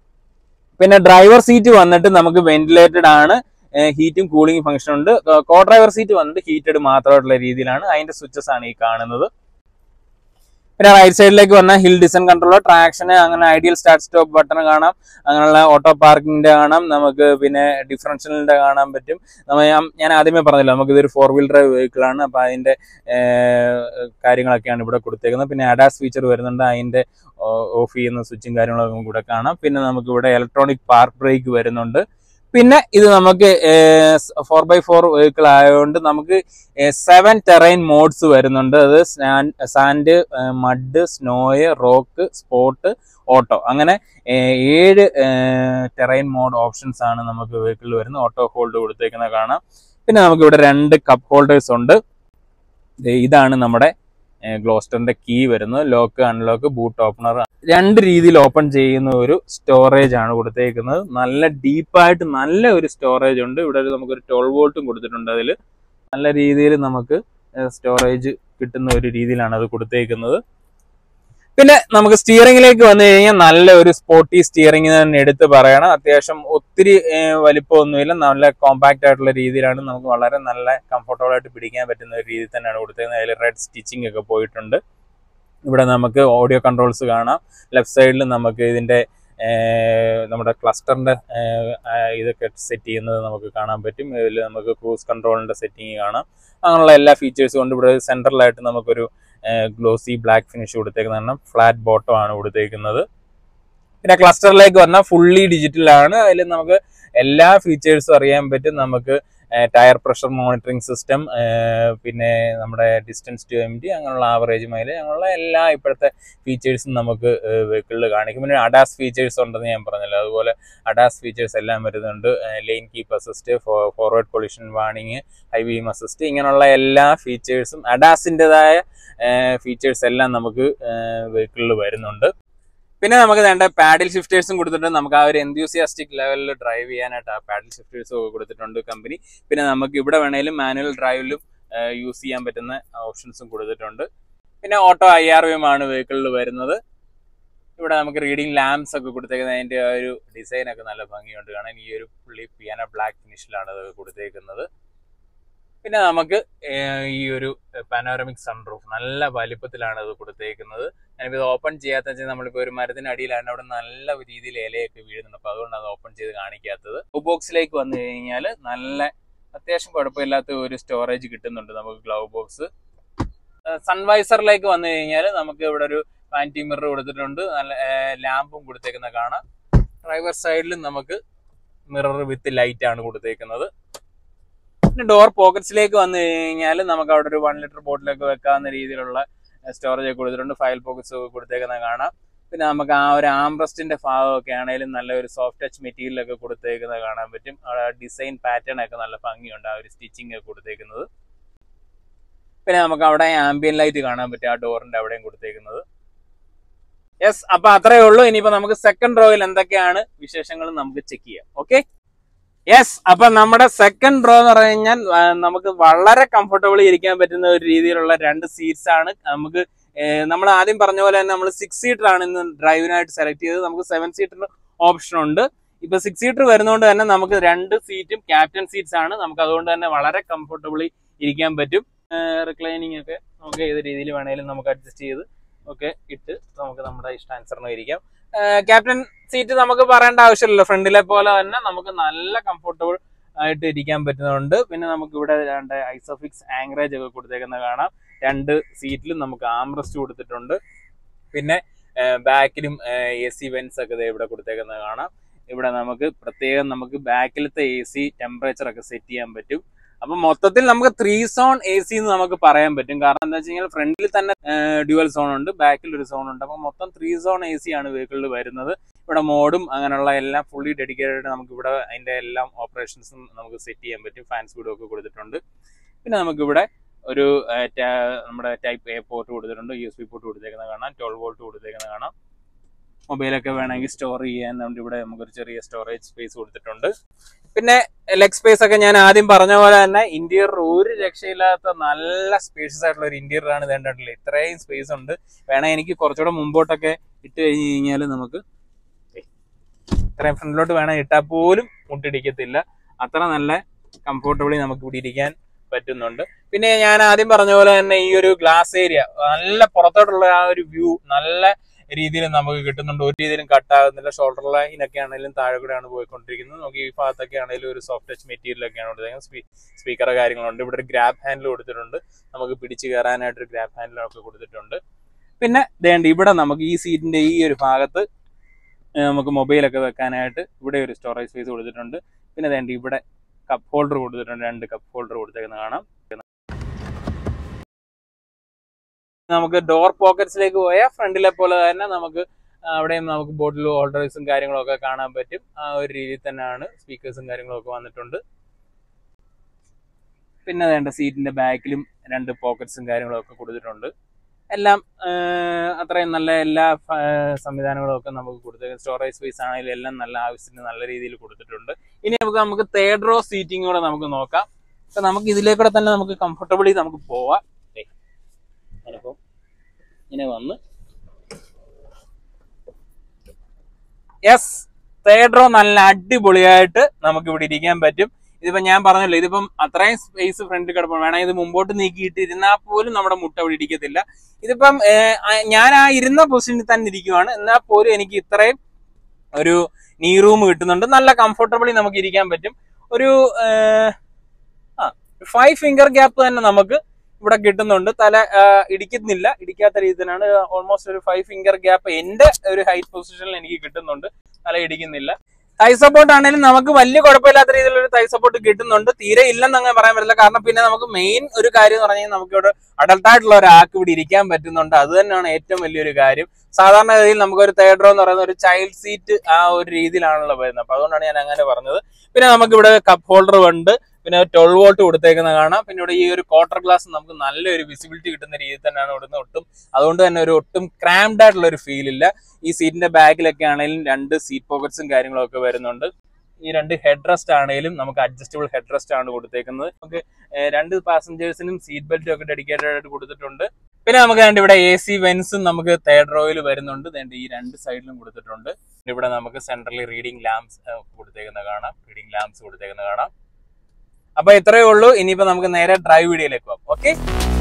പിന്നെ ഡ്രൈവർ സീറ്റ് വന്നിട്ട് നമുക്ക് വെന്റിലേറ്റഡ് ആണ് ഹീറ്റും കൂളിംഗ് ഫംഗ്ഷൻ ഉണ്ട് കോ ഡ്രൈവർ സീറ്റ് വന്നിട്ട് ഹീറ്റഡ് മാത്രമായിട്ടുള്ള രീതിയിലാണ് അതിന്റെ സ്വിച്ചസ് ആണ് ഈ കാണുന്നത് പിന്നെ റൈറ്റ് സൈഡിലേക്ക് വന്ന ഹിൽ ഡിസൈൻ കൺട്രോളർ ട്രാക്ഷന് അങ്ങനെ ഐഡിയൽ സ്റ്റാർട്ട് സ്റ്റോപ്പ് ബട്ടൺ കാണാം അങ്ങനെയുള്ള ഓട്ടോ പാർക്കിങ്ങിന്റെ കാണാം നമുക്ക് പിന്നെ ഡിഫറൻഷ്യലിന്റെ കാണാൻ പറ്റും നമ്മ ഞാൻ- ഞാൻ ആദ്യമേ പറഞ്ഞല്ലോ നമുക്ക് ഇതൊരു ഫോർ വീൽ ഡ്രൈവ് വെഹിക്കിൾ ആണ് അപ്പൊ അതിന്റെ ഏർ, കാര്യങ്ങളൊക്കെയാണ് ഇവിടെ കൊടുത്തേക്കുന്നത് പിന്നെ അഡാസ് ഫീച്ചർ വരുന്നുണ്ട് അതിന്റെ ഓഫ് ചെയ്യുന്ന സ്വിച്ചും കാര്യങ്ങളൊക്കെ നമുക്ക് ഇവിടെ കാണാം പിന്നെ നമുക്ക് ഇവിടെ ഇലക്ട്രോണിക് പാർക്ക് ബ്രേക്ക് വരുന്നുണ്ട് പിന്നെ ഇത് നമുക്ക് ഫോർ ബൈ ഫോർ വെഹിക്കിൾ ആയതുകൊണ്ട് നമുക്ക് സെവൻ ടെറൈൻ മോഡ്സ് വരുന്നുണ്ട് അത് sand mud snowy rock sport auto അങ്ങനെ ഏഹ്, ഏഴ് ടെറൈൻ മോഡ് ഓപ്ഷൻസ് ആണ് നമുക്ക് വെഹിക്കിളിൽ വരുന്നത് ഓട്ടോ ഹോൾഡ് കൊടുത്തേക്കുന്നത് കാണാം പിന്നെ നമുക്ക് ഇവിടെ രണ്ട് കപ്പ് ഹോൾഡേഴ്സ് ഉണ്ട് ദേ ഇതാണ് നമ്മുടെ ഗ്ലോസ്റ്ററിന്റെ കീ വരുന്നത് ലോക്ക് അൺലോക്ക് ബൂട്ട് ഓപ്പണർ രണ്ട് രീതിയിൽ ഓപ്പൺ ചെയ്യുന്ന ഒരു സ്റ്റോറേജ് ആണ് കൊടുത്തേക്കുന്നത് നല്ല ഡീപ്പായിട്ട് നല്ല ഒരു സ്റ്റോറേജ് ഉണ്ട് ഇവിടെ ഒരു നമുക്കൊരു ട്വൽവ് വോൾട്ടും കൊടുത്തിട്ടുണ്ട് അതിൽ നല്ല രീതിയിൽ നമുക്ക് സ്റ്റോറേജ് കിട്ടുന്ന ഒരു രീതിയിലാണ് അത് കൊടുത്തേക്കുന്നത് പിന്നെ നമുക്ക് സ്റ്റിയറിംഗിലേക്ക് വന്നു കഴിഞ്ഞാൽ നല്ല ഒരു സ്പോർട്ടി സ്റ്റിയറിംഗ് തന്നെ എടുത്ത് പറയണം അത്യാവശ്യം ഒത്തിരി ഏഹ്, വലിപ്പമൊന്നുമില്ല നല്ല കോമ്പാക്റ്റ് ആയിട്ടുള്ള രീതിയിലാണ് നമുക്ക് വളരെ നല്ല കംഫർട്ടബിൾ ആയിട്ട് പിടിക്കാൻ പറ്റുന്ന ഒരു രീതിയിൽ തന്നെയാണ് കൊടുത്തേക്കുന്നത് അതിൽ റെഡ് സ്റ്റിച്ചിങ് ഒക്കെ പോയിട്ടുണ്ട് ഇവിടെ നമുക്ക് ഓഡിയോ കൺട്രോൾസ് കാണാം ലെഫ്റ്റ് സൈഡിൽ നമുക്ക് ഇതിന്റെ ഏഹ്, നമ്മുടെ ക്ലസ്റ്ററിന്റെ ഇതൊക്കെ സെറ്റ് ചെയ്യുന്നത് നമുക്ക് കാണാൻ പറ്റും ഇതിൽ നമുക്ക് ക്രൂസ് കൺട്രോളിന്റെ സെറ്റിംഗ് കാണാം അങ്ങനെയുള്ള എല്ലാ ഫീച്ചേഴ്സും കൊണ്ട് ഇവിടെ സെൻട്രലായിട്ട് നമുക്കൊരു ഗ്ലോസി ബ്ലാക്ക് ഫിനിഷ് കൊടുത്തേക്കുന്നത് കാരണം ഫ്ലാറ്റ് ബോട്ടം ആണ് കൊടുത്തേക്കുന്നത് പിന്നെ ക്ലസ്റ്ററിലേക്ക് വന്നാൽ ഫുള്ളി ഡിജിറ്റൽ ആണ് അതിൽ നമുക്ക് എല്ലാ ഫീച്ചേഴ്സും അറിയാൻ പറ്റും നമുക്ക് ടയർ പ്രഷർ മോണിറ്ററിംഗ് സിസ്റ്റം പിന്നെ നമ്മുടെ ഡിസ്റ്റൻസ് ടു എം ടി അങ്ങനെയുള്ള ആവറേജ് മൈലേജ് അങ്ങനെയുള്ള എല്ലാ ഇപ്പോഴത്തെ ഫീച്ചേഴ്സും നമുക്ക് വെഹിക്കിളിൽ കാണിക്കും പിന്നെ അഡാസ് ഫീച്ചേഴ്സ് ഉണ്ടെന്ന് ഞാൻ പറഞ്ഞല്ലോ അതുപോലെ അഡാസ് ഫീച്ചേഴ്സ് എല്ലാം വരുന്നുണ്ട് lane keep assist forward collision വാണിങ് ഹൈ ബീം അസിസ്റ്റ് ഇങ്ങനെയുള്ള എല്ലാ ഫീച്ചേഴ്സും അഡാസിൻ്റെതായ ഫീച്ചേഴ്സ് എല്ലാം നമുക്ക് വെഹിക്കിളിൽ വരുന്നുണ്ട് പിന്നെ നമുക്ക് വേണ്ട പാഡിൽ ഷിഫ്റ്റേഴ്സും കൊടുത്തിട്ടുണ്ട് നമുക്ക് ആ ഒരു എന്തൂസിയാസ്റ്റിക് ലെവലിൽ ഡ്രൈവ് ചെയ്യാനായിട്ട് ആ പാഡിൽ ഷിഫ്റ്റേഴ്സും ഒക്കെ കൊടുത്തിട്ടുണ്ട് കമ്പനി പിന്നെ നമുക്ക് ഇവിടെ വേണേലും മാനുവൽ ഡ്രൈവിലും യൂസ് ചെയ്യാൻ പറ്റുന്ന ഓപ്ഷൻസും കൊടുത്തിട്ടുണ്ട് പിന്നെ ഓട്ടോ ഐ ആർ വി ആണ് വെഹിക്കിളിൽ വരുന്നത് ഇവിടെ നമുക്ക് റീഡിംഗ് ലാംപ്സ് ഒക്കെ കൊടുത്തേക്കുന്നത് അതിന്റെ ആ ഒരു ഡിസൈൻ ഒക്കെ നല്ല ഭംഗിയുണ്ട് കാണാൻ ഈ ഒരു പുള്ളി പിയാനോ ബ്ലാക്ക് ഫിനിഷിലാണ് അത് കൊടുത്തേക്കുന്നത് പിന്നെ നമുക്ക് ഏർ ഈ ഒരു പാനോറമിക് സൺറൂഫ് നല്ല വലിപ്പത്തിലാണ് അത് കൊടുത്തേക്കുന്നത് ഞാനിപ്പോൾ ഇത് ഓപ്പൺ ചെയ്യാത്ത വെച്ചാൽ നമ്മളിപ്പോൾ ഒരു മരത്തിന് അടിയിലാണ് അവിടെ നല്ല രീതിയിൽ ഇലയൊക്കെ വീഴുന്നുണ്ട് അപ്പോൾ അതുകൊണ്ട് അത് ഓപ്പൺ ചെയ്ത് കാണിക്കാത്തത് ബോക്സിലേക്ക് വന്നു കഴിഞ്ഞാൽ നല്ല അത്യാവശ്യം കുഴപ്പമില്ലാത്ത ഒരു സ്റ്റോറേജ് കിട്ടുന്നുണ്ട് നമുക്ക് ഗ്ലൗ ബോക്സ് സൺവൈസറിലേക്ക് വന്നു കഴിഞ്ഞാൽ നമുക്ക് ഇവിടെ ഒരു പാൻറ്റി മിറർ കൊടുത്തിട്ടുണ്ട് നല്ല ലാമ്പും കൊടുത്തേക്കുന്ന കാണാം ഡ്രൈവർ സൈഡിലും നമുക്ക് മിറർ വിത്ത് ലൈറ്റ് ആണ് കൊടുത്തേക്കുന്നത് പിന്നെ ഡോർ പോക്കറ്റ്സിലേക്ക് വന്നു കഴിഞ്ഞാൽ നമുക്ക് അവിടെ ഒരു വൺ ലിറ്റർ ബോട്ടിലൊക്കെ വെക്കാവുന്ന രീതിയിലുള്ള സ്റ്റോറേജ് ഒക്കെ കൊടുത്തിട്ടുണ്ട് ഫയൽ പോക്കറ്റ്സ് ഒക്കെ കൊടുത്തേക്കുന്ന കാണാം പിന്നെ നമുക്ക് ആ ഒരു ആംബ്രസ്റ്റിന്റെ ഭാഗമൊക്കെ ആണെങ്കിലും നല്ല ഒരു സോഫ്റ്റ് ടച്ച് മെറ്റീരിയലൊക്കെ കൊടുത്തേക്കുന്നത് കാണാൻ പറ്റും അവിടെ ഡിസൈൻ പാറ്റേൺ ഒക്കെ നല്ല ഭംഗിയുണ്ട് ആ ഒരു സ്റ്റിച്ചിങ് ഒക്കെ കൊടുത്തേക്കുന്നത് പിന്നെ നമുക്ക് അവിടെ ആംബിയൻ ലൈറ്റ് കാണാൻ പറ്റും ആ ഡോറിന്റെ അവിടെയും കൊടുത്തേക്കുന്നത് യെസ് അപ്പൊ അത്രേ ഉള്ളൂ ഇനിയിപ്പോ നമുക്ക് സെക്കൻഡ് റോയിൽ എന്തൊക്കെയാണ് വിശേഷങ്ങൾ നമുക്ക് ചെക്ക് ചെയ്യാം ഓക്കെ യെസ് അപ്പൊ നമ്മുടെ സെക്കൻഡ് റോ എന്ന് പറഞ്ഞു കഴിഞ്ഞാൽ ആ, നമുക്ക് വളരെ കംഫർട്ടബിൾ ഇരിക്കാൻ പറ്റുന്ന ഒരു രീതിയിലുള്ള രണ്ട് സീറ്റ്സ് ആണ് നമുക്ക് നമ്മൾ ആദ്യം പറഞ്ഞ പോലെ തന്നെ നമ്മൾ സിക്സ് സീറ്റർ ആണ് ഇന്ന് ഡ്രൈവിനായിട്ട് സെലക്ട് ചെയ്തത് നമുക്ക് സെവൻ സീറ്റർ ഓപ്ഷൻ ഉണ്ട് ഇപ്പൊ സിക്സ് സീറ്റർ വരുന്നതുകൊണ്ട് തന്നെ നമുക്ക് രണ്ട് സീറ്റും ക്യാപ്റ്റൻ സീറ്റ്സ് ആണ് നമുക്ക് അതുകൊണ്ട് തന്നെ വളരെ കംഫർട്ടബിളി ഇരിക്കാൻ പറ്റും റിക്ലൈനിങ് ഒക്കെ നമുക്ക് ഏത് രീതിയിൽ വേണേലും നമുക്ക് അഡ്ജസ്റ്റ് ചെയ്ത് ഒക്കെ ഇട്ട് നമുക്ക് നമ്മുടെ ഇഷ്ടാനുസരണം ഇരിക്കാം ക്യാപ്റ്റൻ സീറ്റ് നമുക്ക് പറയേണ്ട ആവശ്യമില്ലല്ലോ ഫ്രണ്ടിലെ പോലെ തന്നെ നമുക്ക് നല്ല കംഫർട്ടബിൾ ആയിട്ട് ഇരിക്കാൻ പറ്റുന്നുണ്ട് പിന്നെ നമുക്ക് ഇവിടെ രണ്ട് ഐസോഫിക്സ് ആംഗ്രേജ് ഒക്കെ കൊടുത്തേക്കുന്ന കാണാം രണ്ട് സീറ്റിലും നമുക്ക് ആംറസ്റ്റ് കൊടുത്തിട്ടുണ്ട് പിന്നെ ബാക്കിലും എ സി വെൻസ് ഒക്കെ ദേ ഇവിടെ കൊടുത്തേക്കുന്നത് കാണാം ഇവിടെ നമുക്ക് പ്രത്യേകം നമുക്ക് ബാക്കിലത്തെ എ സി ടെമ്പറേച്ചർ ഒക്കെ സെറ്റ് ചെയ്യാൻ പറ്റും അപ്പൊ മൊത്തത്തിൽ നമുക്ക് ത്രീ സോൺ എ സി എന്ന് നമുക്ക് പറയാൻ പറ്റും കാരണം എന്താ വെച്ച് കഴിഞ്ഞാൽ ഫ്രണ്ടിൽ തന്നെ ഡ്യുവൽ സോൺ ഉണ്ട് ബാക്കിൽ ഒരു സോൺ ഉണ്ട് അപ്പൊ മൊത്തം ത്രീ സോൺ എ സി ആണ് വെഹിക്കിളിൽ വരുന്നത് ഇവിടെ മോഡും അങ്ങനെയുള്ള എല്ലാം ഫുള്ളി ഡെഡിക്കേറ്റഡ് നമുക്ക് ഇവിടെ അതിന്റെ എല്ലാം ഓപ്പറേഷൻസും നമുക്ക് സെറ്റ് ചെയ്യാൻ പറ്റും ഫാൻ സ്പീഡും ഒക്കെ കൊടുത്തിട്ടുണ്ട് പിന്നെ നമുക്ക് ഇവിടെ ഒരു ആ, ടാ- നമ്മുടെ ടൈപ്പ് എ പോർട്ട് കൊടുത്തിട്ടുണ്ട് യു എസ് ബി പോർട്ട് കൊടുത്തേക്കുന്നത് കാണാം ട്വൽവ് വോൾട്ട് കൊടുത്തേക്കുന്നത് കാണാം മൊബൈലൊക്കെ വേണമെങ്കിൽ സ്റ്റോർ ചെയ്യാൻ നമുക്ക് ഇവിടെ നമുക്കൊരു ചെറിയ സ്റ്റോറേജ് സ്പേസ് കൊടുത്തിട്ടുണ്ട് പിന്നെ ലെഗ് സ്പേസ് ഒക്കെ ഞാൻ ആദ്യം പറഞ്ഞ പോലെ തന്നെ ഇന്റീരിയർ ഒരു രക്ഷയില്ലാത്ത നല്ല സ്പേഷ്യസ് ആയിട്ടുള്ള ഒരു ഇന്റീരിയർ ആണ് ഇതേണ്ടില്ല ഇത്രയും സ്പേസ് ഉണ്ട് വേണമെങ്കിൽ എനിക്ക് കുറച്ചുകൂടെ മുമ്പോട്ടൊക്കെ ഇട്ട് കഴിഞ്ഞ് കഴിഞ്ഞാൽ നമുക്ക് ദേ, ഇത്രയും ഫ്രണ്ടിലോട്ട് വേണം ഇട്ടാൽ പോലും മുട്ടിടിക്കത്തില്ല അത്ര നല്ല കംഫോർട്ടബിളി നമുക്ക് ഇവിടെ ഇരിക്കാൻ പറ്റുന്നുണ്ട് പിന്നെ ഞാൻ ആദ്യം പറഞ്ഞ പോലെ തന്നെ ഈ ഒരു ഗ്ലാസ് ഏരിയ നല്ല പുറത്തോട്ടുള്ള ആ ഒരു വ്യൂ നല്ല രീതിയിൽ നമുക്ക് കിട്ടുന്നുണ്ട് ഒരു രീതിയിലും കട്ടാകുന്നില്ല ഷോൾഡർ ലൈനൊക്കെ ആണെങ്കിലും താഴെ കൂടെയാണ് പോയിക്കൊണ്ടിരിക്കുന്നത് നമുക്ക് ഈ ഭാഗത്തൊക്കെ ആണെങ്കിലും ഒരു സോഫ്റ്റ് ടച്ച് മെറ്റീരിയൽ ഒക്കെയാണ് കൊടുത്തേക്കുന്നത് സ്പീക്കർ കാര്യങ്ങളുണ്ട് ഇവിടെ ഒരു ഗ്രാബ് ഹാൻഡിൽ കൊടുത്തിട്ടുണ്ട് നമുക്ക് പിടിച്ച് കയറാനായിട്ട് ഒരു ഗ്രാബ് ഹാൻഡിലൊക്കെ കൊടുത്തിട്ടുണ്ട് പിന്നെ ദേണ്ട് ഇവിടെ നമുക്ക് ഈ സീറ്റിന്റെ ഈ ഒരു ഭാഗത്ത് ഏഹ് നമുക്ക് മൊബൈലൊക്കെ വെക്കാനായിട്ട് ഇവിടെ ഒരു സ്റ്റോറേജ് സ്പേസ് കൊടുത്തിട്ടുണ്ട് പിന്നെ ദേണ്ട് ഇവിടെ കപ്പ് ഹോൾഡർ കൊടുത്തിട്ടുണ്ട് രണ്ട് കപ്പ് ഹോൾഡർ കൊടുത്തേക്കുന്നത് കാണാം നമുക്ക് ഡോർ പോക്കറ്റ്സിലേക്ക് പോയാൽ ഫ്രണ്ടിലെ പോലെ തന്നെ നമുക്ക് അവിടെയും നമുക്ക് ബോട്ടിൽ ഹോൾഡേഴ്സും കാര്യങ്ങളും ഒക്കെ കാണാൻ പറ്റും ആ ഒരു രീതിയിൽ തന്നെയാണ് സ്പീക്കേഴ്സും കാര്യങ്ങളും ഒക്കെ വന്നിട്ടുണ്ട് പിന്നെ വേണ്ട സീറ്റിന്റെ ബാക്കിലും രണ്ട് പോക്കറ്റ്സും കാര്യങ്ങളും ഒക്കെ കൊടുത്തിട്ടുണ്ട് എല്ലാം ആ, അത്രയും നല്ല എല്ലാ ഫ- സംവിധാനങ്ങളും ഒക്കെ നമുക്ക് കൊടുത്ത് സ്റ്റോറേജ് സ്പേസ് ആണെങ്കിലും എല്ലാം നല്ല ആവശ്യത്തിന് നല്ല രീതിയിൽ കൊടുത്തിട്ടുണ്ട് ഇനി നമുക്ക് നമുക്ക് തേർഡ് റോ സീറ്റിംഗ് കൂടെ നമുക്ക് നോക്കാം അപ്പൊ നമുക്ക് ഇതിലേക്കൂടെ തന്നെ നമുക്ക് കംഫർട്ടബിളി നമുക്ക് പോവാം ദേ, ഞാനിപ്പം ഇങ്ങനെ വന്ന് യെസ് തേർഡ് റോ നല്ല അടിപൊളിയായിട്ട് നമുക്ക് ഇവിടെ ഇരിക്കാൻ പറ്റും ഇതിപ്പോ ഞാൻ പറഞ്ഞല്ലോ ഇതിപ്പം അത്രയും സ്പേസ് ഫ്രണ്ടിൽ കിടപ്പുണ്ട് വേണമെങ്കിൽ ഇത് മുമ്പോട്ട് നീക്കിയിട്ട് ഇരുന്നാൽ പോലും നമ്മുടെ മുട്ട അവിടെ ഇരിക്കത്തില്ല ഇതിപ്പം ഏഹ്, ആ- ഞാൻ ആ ഇരുന്ന പൊസിഷനിൽ തന്നെ ഇരിക്കുവാണ് എന്നാൽ പോലും എനിക്ക് ഇത്രയും ഒരു നീ റൂം കിട്ടുന്നുണ്ട് നല്ല കംഫർട്ടബിളി നമുക്ക് ഇരിക്കാൻ പറ്റും ഒരു ഏഹ്, ആ ഫൈവ് ഫിംഗർ ഗ്യാപ്പ് തന്നെ നമുക്ക് ഇവിടെ കിട്ടുന്നുണ്ട് തല ആ, ഇടിക്കുന്നില്ല ഇടിക്കാത്ത രീതിയിലാണ് ഓൾമോസ്റ്റ് ഒരു ഫൈവ് ഫിംഗർ ഗ്യാപ്പ് എന്റെ ഒരു ഹൈറ്റ് പൊസിഷനിൽ എനിക്ക് കിട്ടുന്നുണ്ട് തല ഇടിക്കുന്നില്ല തൈ സപ്പോർട്ട് ആണെങ്കിലും നമുക്ക് വലിയ കുഴപ്പമില്ലാത്ത രീതിയിലുള്ള ഒരു തൈ സപ്പോർട്ട് കിട്ടുന്നുണ്ട് തീരെ ഇല്ലെന്ന് അങ്ങനെ പറയാൻ പറ്റില്ല കാരണം പിന്നെ നമുക്ക് മെയിൻ ഒരു കാര്യം എന്ന് പറഞ്ഞാൽ നമുക്ക് ഇവിടെ അഡൽട്ടായിട്ടുള്ള ഒരാൾക്ക് ഇവിടെ ഇരിക്കാൻ പറ്റുന്നുണ്ട് അത് തന്നെയാണ് ഏറ്റവും വലിയൊരു കാര്യം സാധാരണഗതിയിൽ നമുക്ക് ഒരു തേർഡ് റോ എന്ന് പറയുന്ന ഒരു ചൈൽഡ് സീറ്റ് ആ ഒരു രീതിയിലാണല്ലോ വരുന്നത് അപ്പൊ അതുകൊണ്ടാണ് ഞാൻ അങ്ങനെ പറഞ്ഞത് പിന്നെ നമുക്ക് ഇവിടെ കപ്പ് ഹോൾഡർ ഉണ്ട് പിന്നെ ട്വൽവ് വോൾട്ട് കൊടുത്തേക്കുന്ന കാണാം പിന്നെ ഇവിടെ ഈ ഒരു ക്വാർട്ടർ ഗ്ലാസ് നമുക്ക് നല്ലൊരു വിസിബിലിറ്റി കിട്ടുന്ന രീതിയിൽ തന്നെയാണ് ഇവിടുന്ന് ഒട്ടും അതുകൊണ്ട് തന്നെ ഒരു ഒട്ടും ക്രാംഡ് ആയിട്ടുള്ള ഒരു ഫീൽ ഇല്ല ഈ സീറ്റിന്റെ ബാക്കിലൊക്കെ ആണെങ്കിലും രണ്ട് സീറ്റ് പോക്കറ്റ്സും കാര്യങ്ങളും ഒക്കെ വരുന്നുണ്ട് ഈ രണ്ട് ഹെഡ് റെസ്റ്റ് ആണെങ്കിലും നമുക്ക് അഡ്ജസ്റ്റബിൾ ഹെഡ് റെസ്റ്റ് ആണ് കൊടുത്തേക്കുന്നത് നമുക്ക് ഏഹ്, രണ്ട് പാസഞ്ചേഴ്സിനും സീറ്റ് ബെൽറ്റും ഒക്കെ ഡെഡിക്കേറ്റഡ് ആയിട്ട് കൊടുത്തിട്ടുണ്ട് പിന്നെ നമുക്ക് വേണ്ട ഇവിടെ എ സി വെൻസും നമുക്ക് തേർഡ് റോയിൽ വരുന്നുണ്ട് ദേ ഈ രണ്ട് സൈഡിലും കൊടുത്തിട്ടുണ്ട് ഇവിടെ നമുക്ക് സെൻട്രലി റീഡിംഗ് ലാംപ്സ് കൊടുത്തേക്കുന്ന കാണാം റീഡിംഗ് ലാംപ്സ് കൊടുത്തേക്കുന്ന കാണാം അപ്പൊ ഇത്രയേ ഉള്ളൂ ഇനിയിപ്പോ നമുക്ക് നേരെ ഡ്രൈവ് വീഡിയോയിലേക്ക് പോകാം ഓക്കെ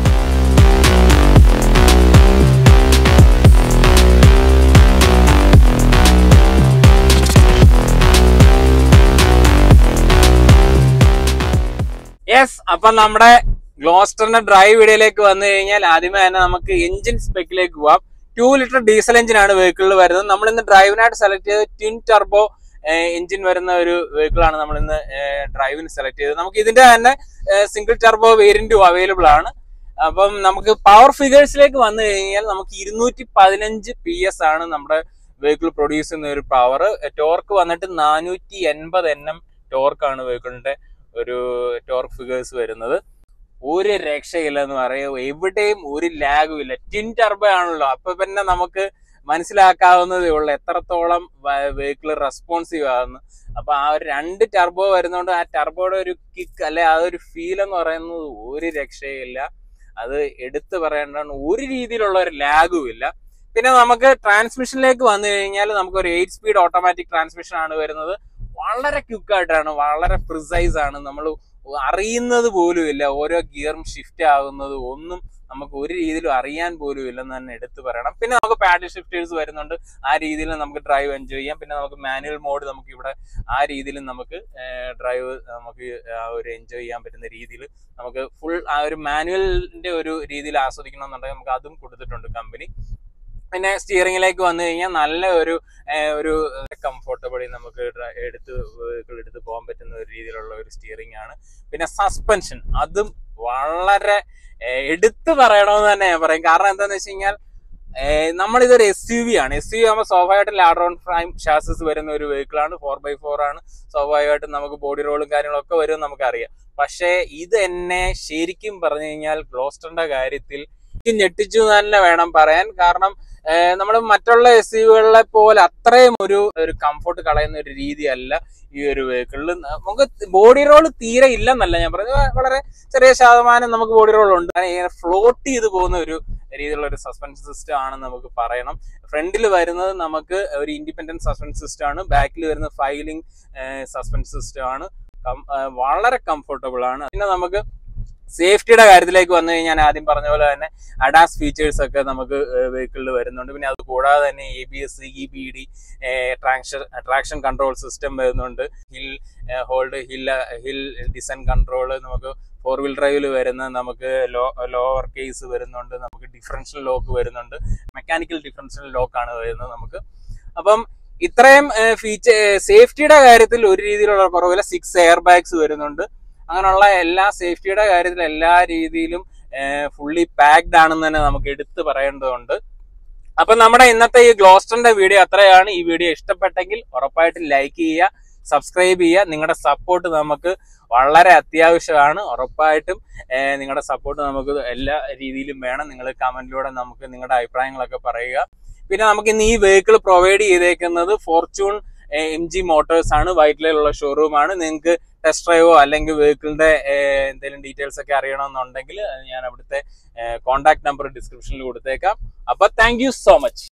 യെസ് അപ്പൊ നമ്മുടെ ഗ്ലോസ്റ്ററിന്റെ ഡ്രൈവ് വീഡിയോയിലേക്ക് വന്നു കഴിഞ്ഞാൽ ആദ്യമേ തന്നെ നമുക്ക് എഞ്ചിൻ സ്പെക്കിലേക്ക് പോവാം ടു ലിറ്റർ ഡീസൽ എഞ്ചിൻ ആണ് വെഹിക്കിളിൽ വരുന്നത് നമ്മൾ ഇന്ന് ഡ്രൈവിനായിട്ട് സെലക്ട് ചെയ്തത് ട്വിൻ ടർബോ എഞ്ചിൻ വരുന്ന ഒരു വെഹിക്കിൾ ആണ് നമ്മൾ ഇന്ന് ഡ്രൈവിന് സെലക്ട് ചെയ്തത് നമുക്ക് ഇതിന്റെ തന്നെ സിംഗിൾ ടർബോ വേരിയന്റും അവൈലബിൾ ആണ് അപ്പം നമുക്ക് പവർ ഫിഗേഴ്സിലേക്ക് വന്നു കഴിഞ്ഞാൽ നമുക്ക് ഇരുന്നൂറ്റി പതിനഞ്ച് പി എസ് ആണ് നമ്മുടെ വെഹിക്കിൾ പ്രൊഡ്യൂസ് ചെയ്യുന്ന ഒരു പവർ ടോർക്ക് വന്നിട്ട് നാനൂറ്റി എൺപത് എൻ എം ടോർക്കാണ് വെഹിക്കിളിന്റെ ഒരു ടോർക്ക് ഫിഗേഴ്സ് വരുന്നത് ഒരു രക്ഷയില്ല എന്ന് പറയും എവിടെയും ഒരു ലാഗും ഇല്ല ടിൻ ടർബോ ആണല്ലോ അപ്പൊ പിന്നെ നമുക്ക് മനസ്സിലാക്കാവുന്നതേ ഉള്ളൂ എത്രത്തോളം വെഹിക്കിൾ റെസ്പോൺസീവ് ആകുന്നു അപ്പൊ ആ ഒരു രണ്ട് ടർബോ വരുന്നതുകൊണ്ട് ആ ടർബോയുടെ ഒരു കിക്ക് അല്ലെ ആ ഒരു ഫീൽ എന്ന് പറയുന്നത് ഒരു രക്ഷയില്ല അത് എടുത്തു പറയേണ്ടതാണ് ഒരു രീതിയിലുള്ള ഒരു ലാഗും ഇല്ല പിന്നെ നമുക്ക് ട്രാൻസ്മിഷനിലേക്ക് വന്നു കഴിഞ്ഞാൽ നമുക്ക് ഒരു എയ്റ്റ് സ്പീഡ് ഓട്ടോമാറ്റിക് ട്രാൻസ്മിഷൻ ആണ് വരുന്നത് വളരെ ക്വിക്ക് ആയിട്ടാണ് വളരെ പ്രിസൈസ് ആണ് നമ്മൾ അറിയുന്നത് പോലും ഇല്ല ഓരോ ഗിയറും ഷിഫ്റ്റ് ആകുന്നത് ഒന്നും നമുക്ക് ഒരു രീതിയിലും അറിയാൻ പോലും ഇല്ലെന്ന് തന്നെ എടുത്തു പറയണം പിന്നെ നമുക്ക് പാഡിൽ ഷിഫ്റ്റേഴ്സ് വരുന്നുണ്ട് ആ രീതിയിൽ നമുക്ക് ഡ്രൈവ് എൻജോയ് ചെയ്യാം പിന്നെ നമുക്ക് മാനുവൽ മോഡ് നമുക്ക് ഇവിടെ ആ രീതിയിൽ നമുക്ക് ഡ്രൈവ് നമുക്ക് ആ ഒരു എൻജോയ് ചെയ്യാൻ പറ്റുന്ന രീതിയിൽ നമുക്ക് ഫുൾ ആ ഒരു മാനുവലിന്റെ ഒരു രീതിയിൽ ആസ്വദിക്കണമെന്നുണ്ടെങ്കിൽ നമുക്ക് അതും കൊടുത്തിട്ടുണ്ട് കമ്പനി പിന്നെ സ്റ്റിയറിംഗിലേക്ക് വന്നു കഴിഞ്ഞാൽ നല്ല ഒരു ഏഹ്, ഒരു കംഫർട്ടബിളി നമുക്ക് ഡ്ര- എടുത്ത് vehicle എടുത്ത് പോകാൻ പറ്റുന്ന ഒരു രീതിയിലുള്ള ഒരു സ്റ്റിയറിംഗ് ആണ് പിന്നെ സസ്പെൻഷൻ അതും വളരെ ഏഹ്, എടുത്തു പറയണമെന്ന് തന്നെ ഞാൻ പറയും കാരണം എന്താന്ന് വെച്ച് കഴിഞ്ഞാൽ ഏഹ്, നമ്മളിതൊരു എസ് യു വി ആണ് എസ് യു വി ആകുമ്പോൾ സ്വാഭാവികമായിട്ടും ലാഡ്രോൺ പ്രൈം ഷാസസ് വരുന്ന ഒരു വെഹിക്കിൾ ആണ് ഫോർ ബൈ ഫോർ ആണ് സ്വാഭാവികമായിട്ടും നമുക്ക് ബോഡി റോളും കാര്യങ്ങളൊക്കെ വരും നമുക്കറിയാം പക്ഷേ ഇത് എന്നെ ശരിക്കും പറഞ്ഞു കഴിഞ്ഞാൽ ഗ്ലോസ്റ്ററിന്റെ കാര്യത്തിൽ എനിക്ക് ഞെട്ടിച്ചു എന്ന് തന്നെ വേണം പറയാൻ കാരണം നമ്മൾ മറ്റുള്ള എസ് യുകളെ പോലെ അത്രയും ഒരു ഒരു കംഫർട്ട് കളയുന്ന ഒരു രീതിയല്ല ഈ ഒരു വെഹിക്കിളിൽ നമുക്ക് ബോഡി റോൾ തീരെ ഇല്ലെന്നല്ല ഞാൻ പറയുന്നത് വളരെ ചെറിയ ശതമാനം നമുക്ക് ബോഡി റോൾ ഉണ്ട് ഇങ്ങനെ ഫ്ലോട്ട് ചെയ്ത് പോകുന്ന ഒരു രീതിയിലുള്ള ഒരു സസ്പെൻഷൻ സിസ്റ്റം ആണ് നമുക്ക് പറയണം ഫ്രണ്ടിൽ വരുന്നത് നമുക്ക് ഒരു ഇൻഡിപെൻഡന്റ് സസ്പെൻഷൻ സിസ്റ്റം ആണ് ബാക്കിൽ വരുന്ന ഫൈലിംഗ് സസ്പെൻഷൻ സിസ്റ്റം ആണ് കം- ആ, വളരെ കംഫർട്ടബിൾ ആണ് പിന്നെ നമുക്ക് സേഫ്റ്റിയുടെ കാര്യത്തിലേക്ക് വന്നു കഴിഞ്ഞാൽ ഞാൻ ആദ്യം പറഞ്ഞ പോലെ തന്നെ അഡാസ് ഫീച്ചേഴ്സ് ഒക്കെ നമുക്ക് വെഹിക്കിളിൽ വരുന്നുണ്ട് പിന്നെ അത് കൂടാതെ തന്നെ A B S E B D traction traction control system വരുന്നുണ്ട് hill hold hill hill descent control നമുക്ക് ഫോർ വീൽ ഡ്രൈവിൽ വരുന്ന നമുക്ക് ലോ ലോവർ കേസ് വരുന്നുണ്ട് നമുക്ക് ഡിഫറൻഷ്യൽ ലോക്ക് വരുന്നുണ്ട് മെക്കാനിക്കൽ ഡിഫറൻഷ്യൽ ലോക്കാണ് വരുന്നത് നമുക്ക് അപ്പം ഇത്രയും ഫീച്ചർ സേഫ്റ്റിയുടെ കാര്യത്തിൽ ഒരു രീതിയിലുള്ള കുറവില്ല സിക്സ് എയർ ബാഗ്സ് വരുന്നുണ്ട് അങ്ങനെയുള്ള എല്ലാ സേഫ്റ്റിയുടെ കാര്യത്തിൽ എല്ലാ രീതിയിലും ഫുള്ളി പാക്ഡ് ആണെന്ന് തന്നെ നമുക്ക് എടുത്തു പറയേണ്ടതുണ്ട് അപ്പൊ നമ്മുടെ ഇന്നത്തെ ഈ ഗ്ലോസ്റ്ററിന്റെ വീഡിയോ അത്രയാണ് ഈ വീഡിയോ ഇഷ്ടപ്പെട്ടെങ്കിൽ ഉറപ്പായിട്ടും ലൈക്ക് ചെയ്യുക സബ്സ്ക്രൈബ് ചെയ്യുക നിങ്ങളുടെ സപ്പോർട്ട് നമുക്ക് വളരെ അത്യാവശ്യമാണ് ഉറപ്പായിട്ടും ഏഹ് നിങ്ങളുടെ സപ്പോർട്ട് നമുക്ക് എല്ലാ രീതിയിലും വേണം നിങ്ങൾ കമന്റിലൂടെ നമുക്ക് നിങ്ങളുടെ അഭിപ്രായങ്ങളൊക്കെ പറയുക പിന്നെ നമുക്ക് ഇന്ന് ഈ വെഹിക്കിൾ പ്രൊവൈഡ് ചെയ്തേക്കുന്നത് ഫോർച്യൂൺ എം ജി മോട്ടോഴ്സ് ആണ് വൈറ്റിലുള്ള ഷോറൂം ആണ് നിങ്ങൾക്ക് ടെസ്റ്റ് ഡ്രൈവോ അല്ലെങ്കിൽ വെഹിക്കിളിന്റെ എന്തെങ്കിലും ഡീറ്റെയിൽസ് ഒക്കെ അറിയണമെന്നുണ്ടെങ്കിൽ ഞാൻ അവിടുത്തെ കോൺടാക്ട് നമ്പർ ഡിസ്ക്രിപ്ഷനിൽ കൊടുത്തേക്കാം അപ്പൊ താങ്ക് യു സോ മച്ച്